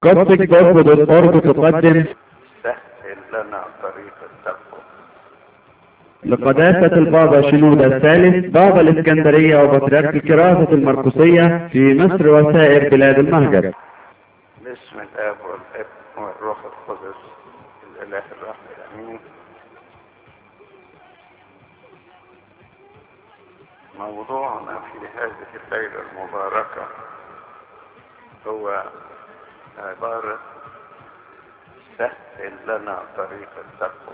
قصدك برضه بالقرب تقدم سهل لنا طريق التقوى لقداسة البابا شنودة الثالث بابا الإسكندرية وبطريرك الكراسة المرقسية في مصر وسائر بلاد المهجر باسم الاب والابن والروح القدس الاله الرحمن الامين موضوعنا في هذه الليله المباركه هو عباره سهل لنا طريق التقوى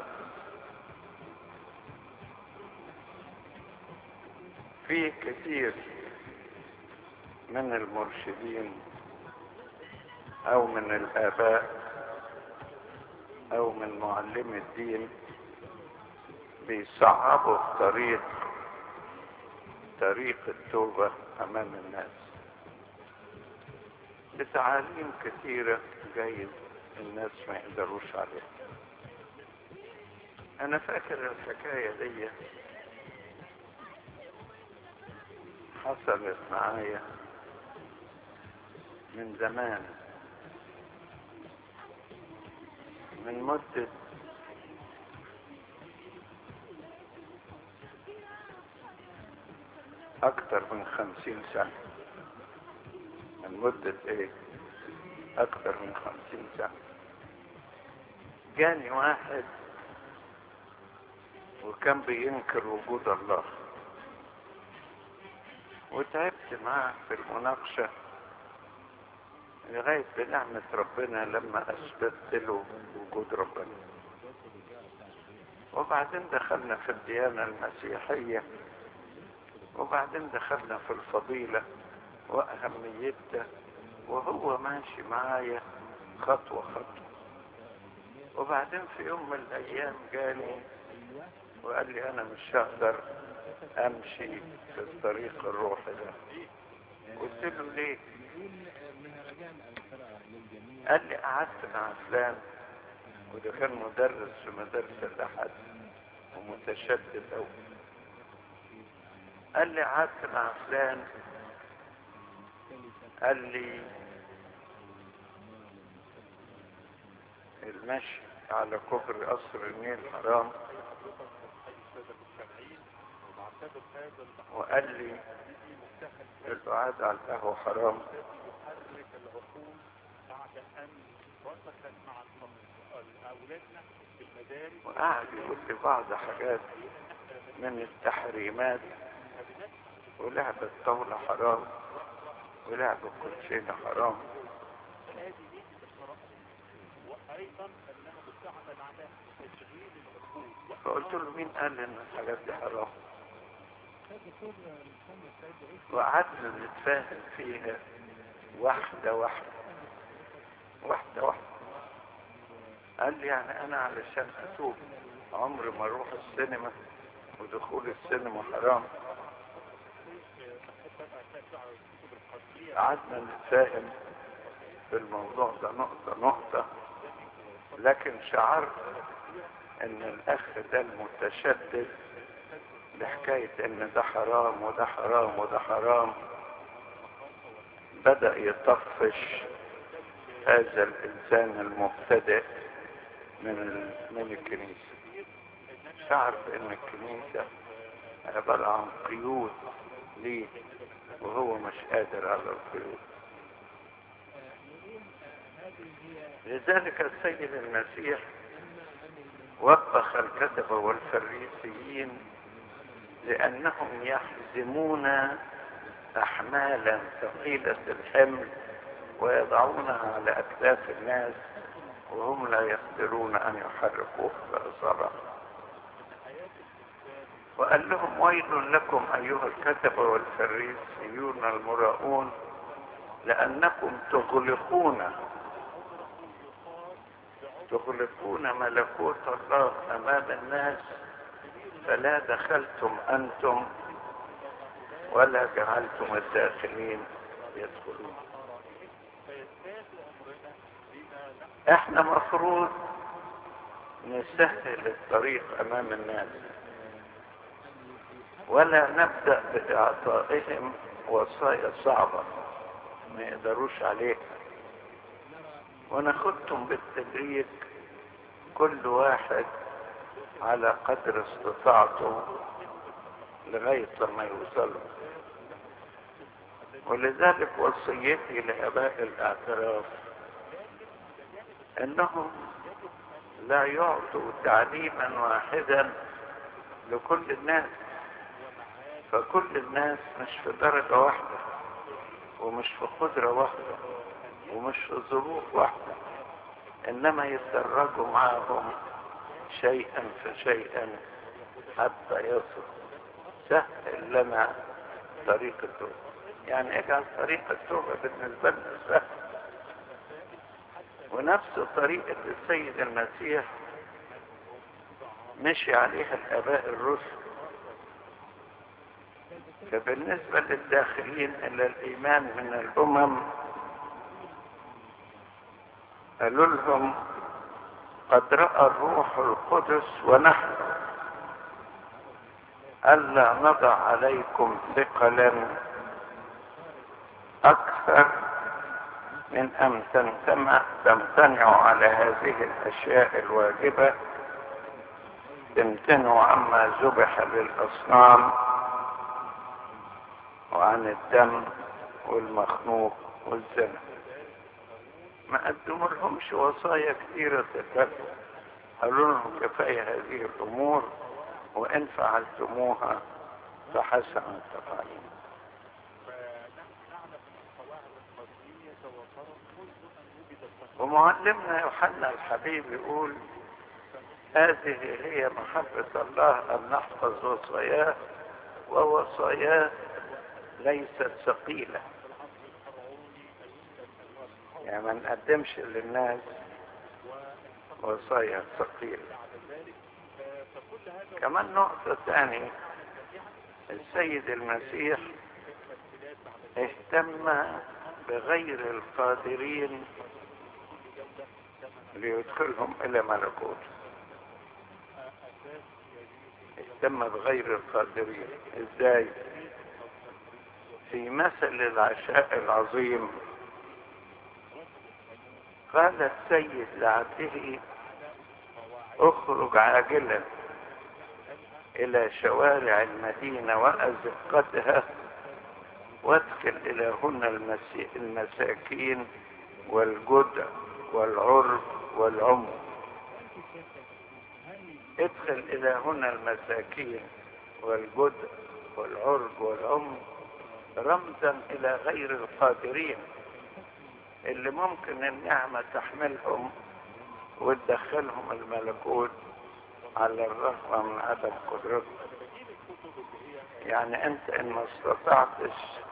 في كثير من المرشدين او من الاباء او من معلمي الدين بيصعبوا الطريق طريق التوبة امام الناس بتعاليم كثيرة جايز الناس ما يقدروش عليها انا فاكر الحكاية دي حصلت معايا من زمان من مدة أكثر من خمسين سنة من مدة إيه؟ أكثر من خمسين سنة جاني واحد وكان بينكر وجود الله وتعبت معاه في المناقشة لغاية بنعمة ربنا لما أثبتت له وجود ربنا وبعدين دخلنا في الديانة المسيحية وبعدين دخلنا في الفضيلة وأهميتها وهو ماشي معايا خطوة خطوة وبعدين في يوم من الأيام جاني وقال لي أنا مش هقدر أمشي في الطريق الروحي ده قلت له ليه؟ قال لي قعدت مع فلان وده كان مدرس في مدارس الأحد ومتشدد أوي قال لي قعدت مع فلان قال لي المشي على كفر قصر النيل حرام وقال لي القعاد على القهوة حرام وقعد يقول لي بعض حاجات من التحريمات ولعب الطاولة حرام ولعب الكوتشينة حرام فقلت له مين قال ان الحاجات دي حرام وقعدنا نتفاهم فيها واحدة واحدة واحدة واحدة قال لي يعني انا علشان اتوب عمري ما اروح السينما ودخول السينما حرام قعدنا نتفاهم في الموضوع ده نقطة نقطة لكن شعرت ان الاخ ده المتشدد بحكاية ان ده حرام وده حرام وده حرام بدأ يطفش هذا الانسان المبتدئ من من الكنيسة شعر بان الكنيسة عبارة عن قيود ليه وهو مش قادر على القيود لذلك السيد المسيح وبخ الكتبة والفريسيين لأنهم يحزمون أحمالا ثقيلة الحمل ويضعونها على أكتاف الناس وهم لا يقدرون أن يحركوها بأصابعهم وقال لهم ويل لكم أيها الكتبة والفريسيون المراؤون لأنكم تغلقون تغلقون ملكوت الله أمام الناس فلا دخلتم أنتم ولا جعلتم الداخلين يدخلون احنا مفروض نسهل الطريق امام الناس ولا نبدأ بإعطائهم وصايا صعبة ما يقدروش عليها وناخدهم بالتدريج كل واحد على قدر استطاعته لغاية لما يوصلوا ولذلك وصيتي لآباء الاعتراف انهم لا يعطوا تعليما واحدا لكل الناس فكل الناس مش في درجة واحدة ومش في قدرة واحدة ومش في ظروف واحدة انما يتدرجوا معهم شيئا فشيئا حتى يصل سهل لنا طريق التوبة يعني اجعل طريق التوبة بالنسبة لنا سهل ونفس طريقة السيد المسيح مشي عليها الآباء الرسل فبالنسبة للداخلين إلى الإيمان من الأمم قالوا لهم قد رأى الروح القدس ونحن ألا نضع عليكم ثقلا أكثر من أن تمتنع تمتنعوا على هذه الأشياء الواجبة تمتنعوا عما ذبح للأصنام وعن الدم والمخنوق والزنا ما قدموا لهمش وصايا كثيرة تتبع قالوا لهم كفاية هذه الأمور وإن فعلتموها فحسن تفعلون ومعلمنا يوحنا الحبيب يقول هذه هي محبة الله أن نحفظ وصاياه ووصاياه ليست ثقيلة يعني ما نقدمش للناس وصايا ثقيلة كمان نقطة ثانية السيد المسيح اهتم بغير القادرين ليدخلهم الى ملكوت اهتم بغير القادرين ازاي في مثل العشاء العظيم قال السيد لعبده اخرج عاجلا الى شوارع المدينة وازقتها وادخل الى هنا المسي- المساكين والجدع والعرب والعمر ادخل الى هنا المساكين والجدع والعرب والعمر رمزا الى غير القادرين اللي ممكن النعمة تحملهم وتدخلهم الملكوت على الرغم من عدم قدرتهم يعني انت ان ما استطعتش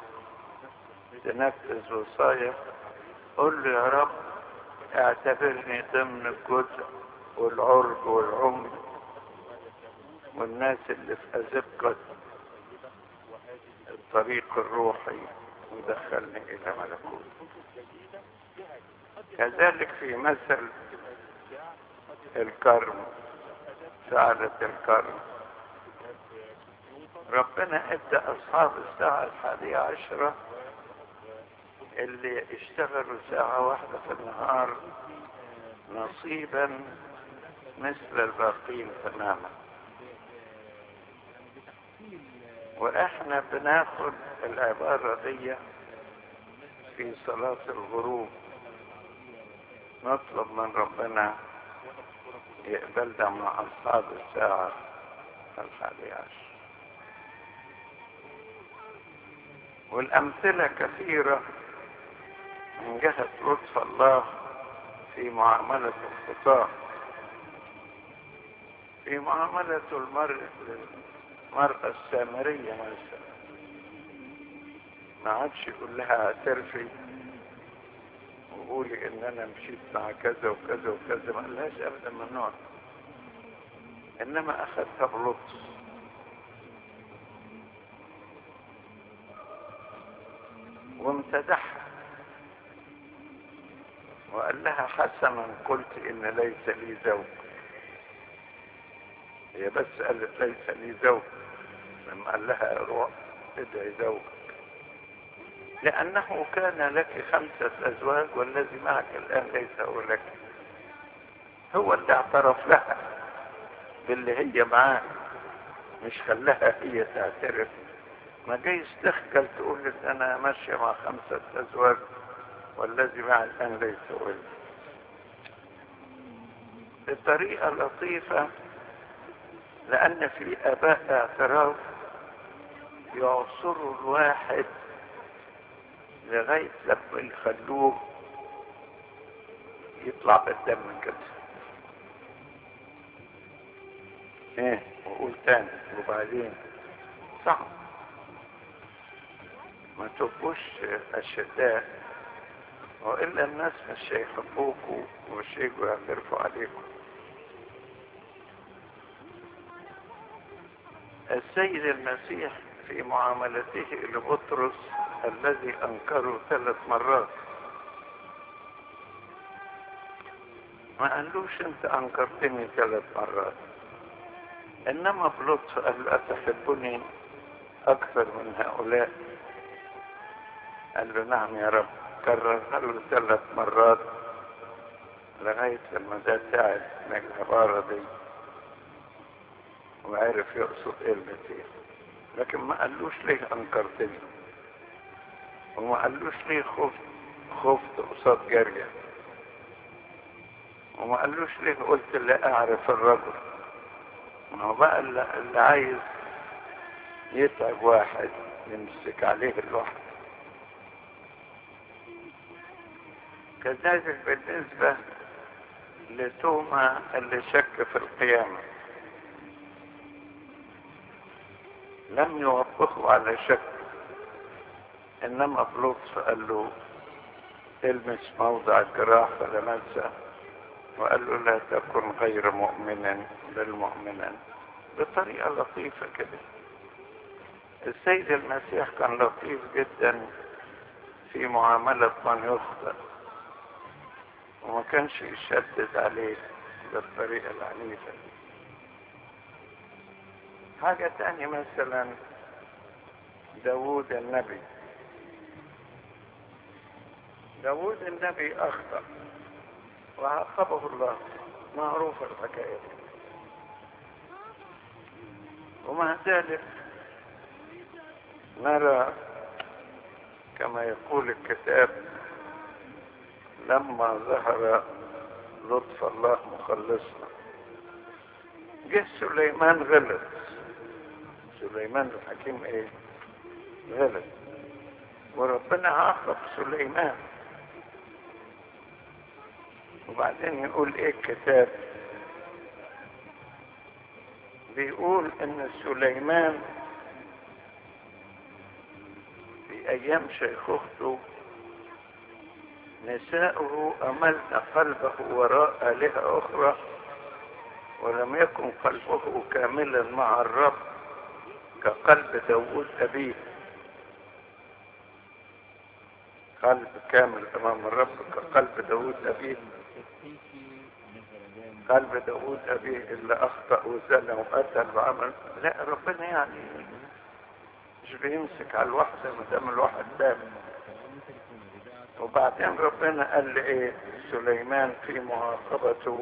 تنفذ وصايا قل له يا رب اعتبرني ضمن الجزء والعرب والعمر والناس اللي في أزقة الطريق الروحي ودخلني إلى ملكوت كذلك في مثل الكرم سعادة الكرم ربنا ادى اصحاب الساعة الحادية عشرة اللي اشتغلوا ساعة واحدة في النهار نصيبا مثل الباقين تماما واحنا بناخد العبارة دي في صلاة الغروب نطلب من ربنا يقبلنا مع أصحاب الساعة الحادية عشر والأمثلة كثيرة من جهة لطف الله في معاملة الخطاة في معاملة المرء المرأة السامرية مثلا ما عادش يقول لها اعترفي وقولي ان انا مشيت مع كذا وكذا وكذا ما قالهاش ابدا ممنوع انما اخذتها بلطف وامتدحها وقال لها حسنا قلت ان ليس لي زوج هي بس قالت ليس لي زوج لما قال لها روح ادعي زوجك لأنه كان لك خمسة أزواج والذي معك الآن ليس هو لك هو اللي اعترف لها باللي هي معاه مش خلاها هي تعترف ما جايز تخجل تقول ان انا ماشية مع خمسة ازواج والذي معي الان ليس هو بطريقة لطيفة لأن في آباء اعتراف يعصروا الواحد لغاية لما يخلوه يطلع بالدم كده ايه وقول تاني وبعدين صعب ما تبقوش اشداء والا الناس مش هيحبوكوا ومش هيجوا يعترفوا عليكم السيد المسيح في معاملته لبطرس الذي انكره ثلاث مرات ما قالوش انت انكرتني ثلاث مرات انما بلطف قال له اتحبني اكثر من هؤلاء قال له نعم يا رب كررها له ثلاث مرات لغاية لما ده تعب من العبارة دي وعرف يقصد ايه المسيح لكن ما قالوش ليه انكرتني وما قالوش ليه خفت خفت قصاد جارية وما قالوش ليه قلت لا اعرف الرجل ما هو بقى اللي اللي عايز يتعب واحد يمسك عليه الواحد كذلك بالنسبة لتوما اللي شك في القيامة لم يوبخه على شك انما بلطف قال له المس موضع الجراح فلمسه وقال له لا تكن غير مؤمنا بل مؤمنا بطريقة لطيفة كده السيد المسيح كان لطيف جدا في معاملة من يخطئ وما كانش يشدد عليه بالطريقة العنيفة دي حاجة تانية مثلا داوود النبي داوود النبي أخطأ وعاقبه الله معروفة الحكاية دي ومع ذلك نرى كما يقول الكتاب لما ظهر لطف الله مخلصنا جه سليمان غلط سليمان الحكيم ايه غلط وربنا عاقب سليمان وبعدين يقول ايه الكتاب بيقول ان سليمان في ايام شيخوخته نساؤه املن قلبه وراء الهه اخرى ولم يكن قلبه كاملا مع الرب كقلب داود ابيه قلب كامل امام الرب كقلب داود ابيه قلب داود أبيه اللي أخطأ وزنى وقتل وعمل لا ربنا يعني مش بيمسك على الواحدة ما دام الواحد تاب وبعدين ربنا قال لي إيه سليمان في معاقبته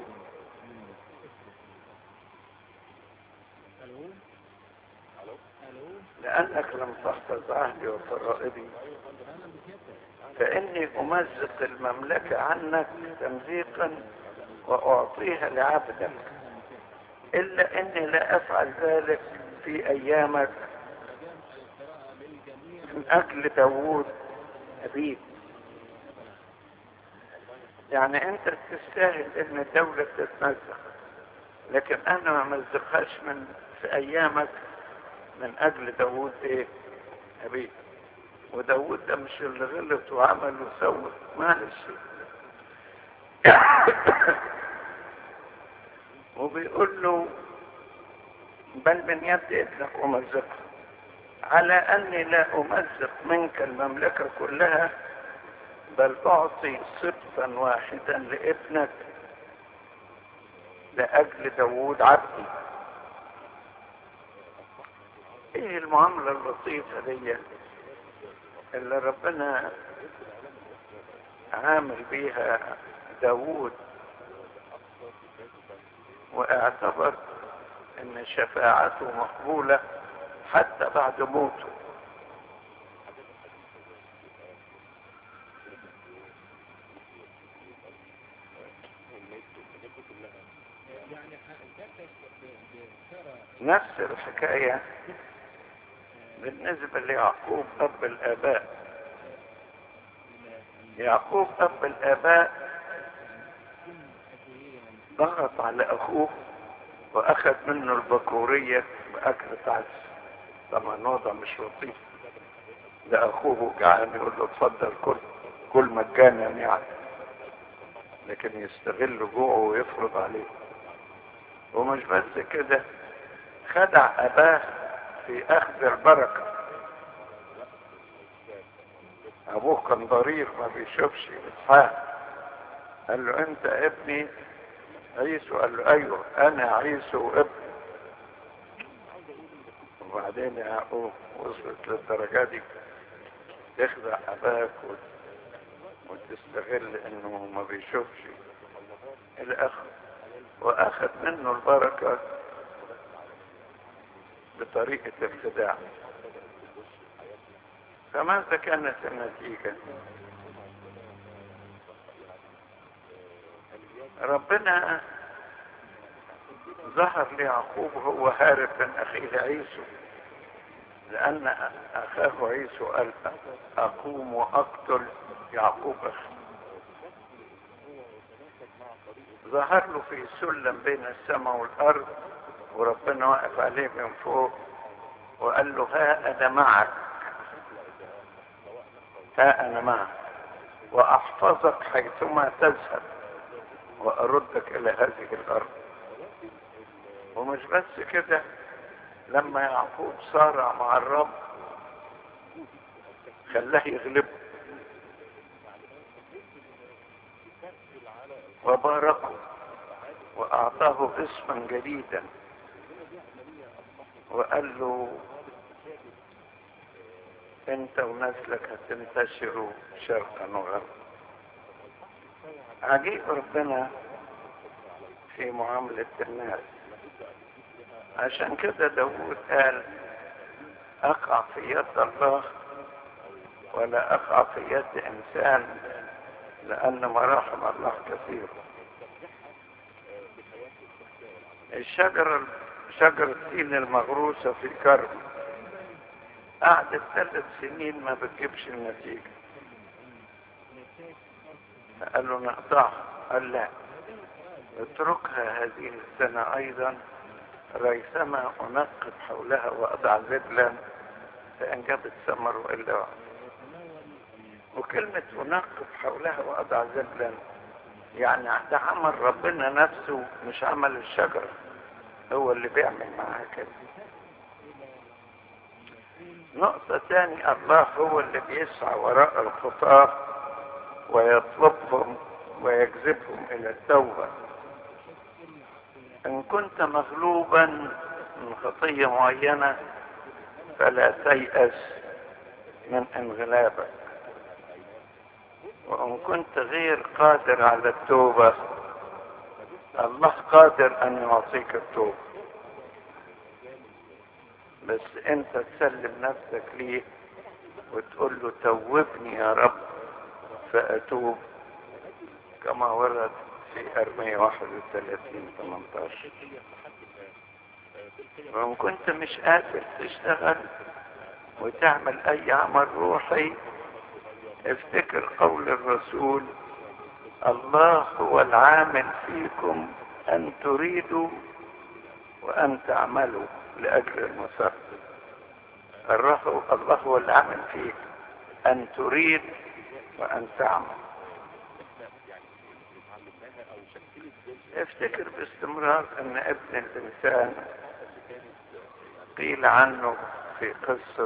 لأنك لم تحفظ عهدي وفرائضي فإني أمزق المملكة عنك تمزيقا وأعطيها لعبدك إلا أني لا أفعل ذلك في أيامك من أجل داوود أبيك يعني أنت تستاهل أن الدولة تتمزق لكن أنا ما مزقهاش من في أيامك من أجل داوود إيه أبيك وداوود ده مش اللي غلط وعمل وسوى معلش وبيقول له بل من يد ابنك أمزقها على أني لا أمزق منك المملكة كلها بل أعطي سبطا واحدا لابنك لأجل داوود عبدي ايه المعاملة اللطيفة دي اللي ربنا عامل بيها داوود واعتبر ان شفاعته مقبولة حتى بعد موته نفس الحكاية بالنسبة ليعقوب أب الآباء يعقوب أب الآباء ضغط على أخوه وأخذ منه البكورية بأكلة عدس طبعا وضع مش لطيف ده أخوه جعان يقول له اتفضل كل كل مجانا يعني لكن يستغل جوعه ويفرض عليه ومش بس كده خدع أباه في أخذ البركة أبوه كان ضرير ما بيشوفش إسحاق قال له أنت ابني عيسو قال له أيوه أنا عيسو ابن وبعدين يعقوب وصلت للدرجة دي تخدع أباك وتستغل إنه ما بيشوفش الأخ وأخذ منه البركة بطريقة الخداع فماذا كانت النتيجة ربنا ظهر ليعقوب هو هارب من أخيه عيسو لأن أخاه عيسو قال أقوم وأقتل يعقوب أخي ظهر له في سلم بين السماء والأرض وربنا واقف عليه من فوق وقال له ها أنا معك ها أنا معك وأحفظك حيثما تذهب وأردك إلى هذه الأرض ومش بس كده لما يعقوب صارع مع الرب خلاه يغلبه وباركه وأعطاه اسما جديدا وقال له انت ونسلك هتنتشروا شرقا وغربا عجيب ربنا في معاملة الناس عشان كده داود قال اقع في يد الله ولا اقع في يد انسان لان مراحم الله كثير الشجرة شجرة التين المغروسة في كرم قعدت ثلاث سنين ما بتجيبش النتيجة قال له نقطعها قال لا اتركها هذه السنة ايضا ريثما انقب حولها واضع ذبلا فان جابت ثمر والا وكلمة انقب حولها واضع ذبلا يعني ده عمل ربنا نفسه مش عمل الشجرة هو اللي بيعمل معاها كده نقطة تاني الله هو اللي بيسعى وراء الخطاة ويطلبهم ويجذبهم إلى التوبة إن كنت مغلوبا من خطية معينة فلا تيأس من انغلابك وإن كنت غير قادر على التوبة الله قادر أن يعطيك التوبة بس أنت تسلم نفسك ليه وتقول له توبني يا رب فأتوب كما ورد في أرمية 31 18 وإن كنت مش قادر تشتغل وتعمل أي عمل روحي افتكر قول الرسول الله هو العامل فيكم أن تريدوا وأن تعملوا لأجل المسار الله هو العامل فيك أن تريد وأن تعمل افتكر باستمرار أن ابن الإنسان قيل عنه في قصة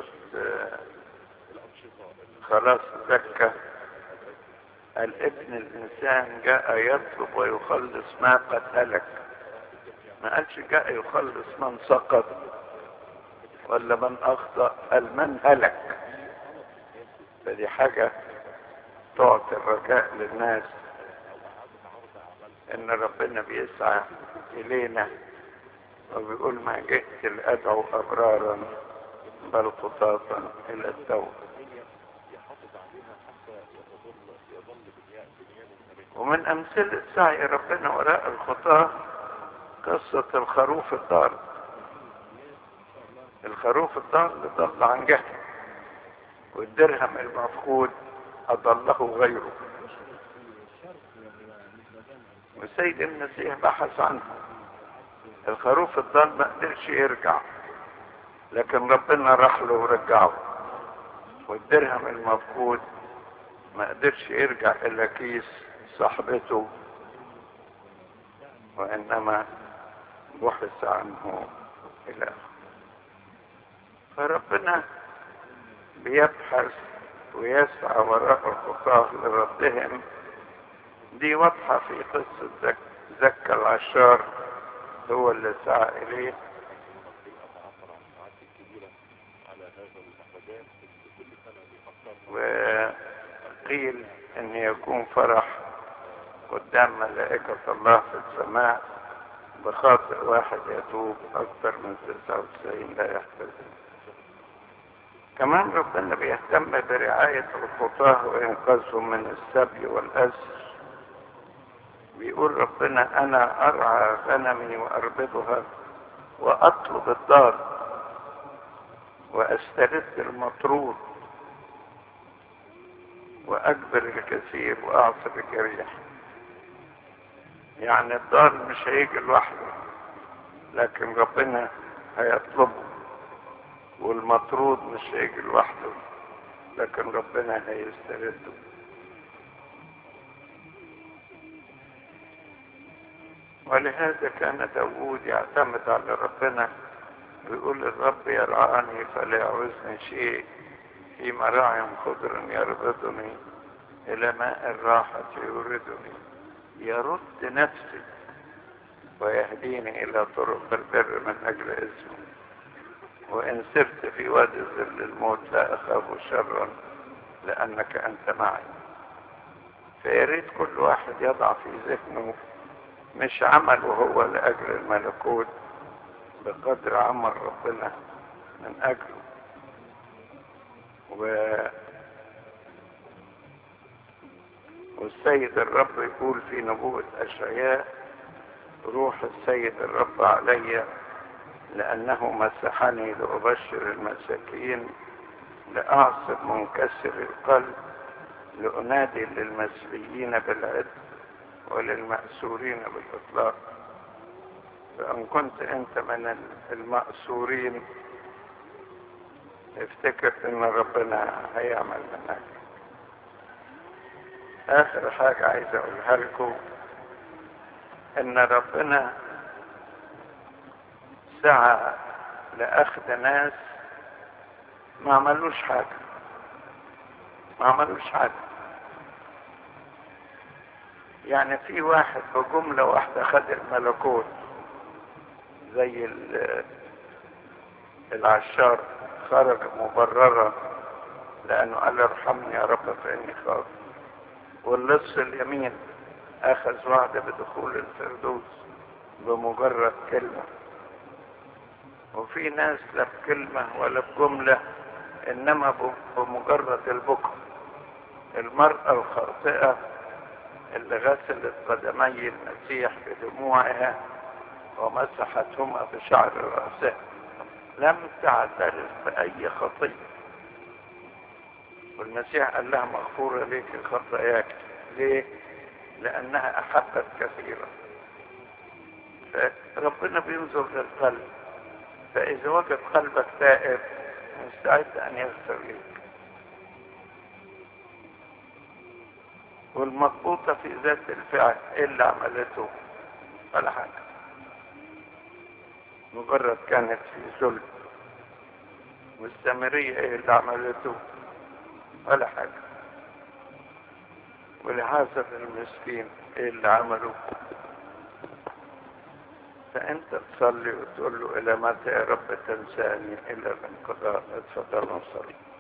خلاص زكى الابن الانسان جاء يطلب ويخلص ما قد هلك ما قالش جاء يخلص من سقط ولا من اخطا قال من هلك فدي حاجة تعطي الرجاء للناس ان ربنا بيسعى الينا وبيقول ما جئت لادعو ابرارا بل خطاة الى التوبة ومن امثلة سعي ربنا وراء الخطاة قصة الخروف الضال الخروف الضال ضل عن جهل والدرهم المفقود أضله غيره والسيد المسيح بحث عنه الخروف الضال ما قدرش يرجع لكن ربنا راح له ورجعه والدرهم المفقود ما قدرش يرجع إلى كيس صاحبته وإنما بحث عنه إلى آخره فربنا بيبحث ويسعى وراء الخطاة لردهم دي واضحة في قصة زك زكى العشار هو اللي سعى إليه وقيل أن يكون فرح قدام ملائكة الله في السماء بخاطئ واحد يتوب أكثر من 99 لا يحتاج كمان ربنا بيهتم برعاية الخطاة وإنقاذهم من السبي والأسر بيقول ربنا أنا أرعى غنمي وأربطها وأطلب الدار وأسترد المطرود وأجبر الكثير وأعصر الجريح يعني الدار مش هيجي لوحده لكن ربنا هيطلبه والمطرود مش هيجي لوحده لكن ربنا هيسترده ولهذا كان داود يعتمد على ربنا ويقول الرب يرعاني فلا يعوزني شيء في مراعي خضر يربطني إلى ماء الراحة يوردني يرد نفسي ويهديني إلى طرق البر من أجل اسمه وإن سرت في وادي ظل الموت لا أخاف شرا لأنك أنت معي فياريت كل واحد يضع في ذهنه مش عمله هو لأجل الملكوت بقدر عمل ربنا من أجله و والسيد الرب يقول في نبوة أشعياء روح السيد الرب علي لأنه مسحني لأبشر المساكين لأعصب منكسر القلب لأنادي للمسبيين بالعدل وللمأسورين بالإطلاق فإن كنت أنت من المأسورين افتكر ان ربنا هيعمل منك اخر حاجة عايز اقولها لكم ان ربنا سعى لاخذ ناس ما عملوش حاجة ما عملوش حاجة يعني في واحد بجملة واحدة خد الملكوت زي العشار خرج مبررا لأنه قال ارحمني يا رب فإني خاف واللص اليمين أخذ وعد بدخول الفردوس بمجرد كلمة وفي ناس لا بكلمة ولا بجملة إنما بمجرد البكر المرأة الخاطئة اللي غسلت قدمي المسيح بدموعها ومسحتهما بشعر رأسها لم تعترف بأي خطية والمسيح قال لها مغفورة لك خطاياك ليه؟ لأنها أحبت كثيرا فربنا بينظر للقلب فإذا وجد قلبك تائب مستعد أن يغفر لك والمضبوطة في ذات الفعل إيه اللي عملته ولا حاجة مجرد كانت في ذل والسامرية ايه اللي عملته ولا حاجة ولهذا المسكين ايه اللي عمله فانت تصلي وتقول له الى متى يا رب تنساني الى الانقضاء اتفضل نصلي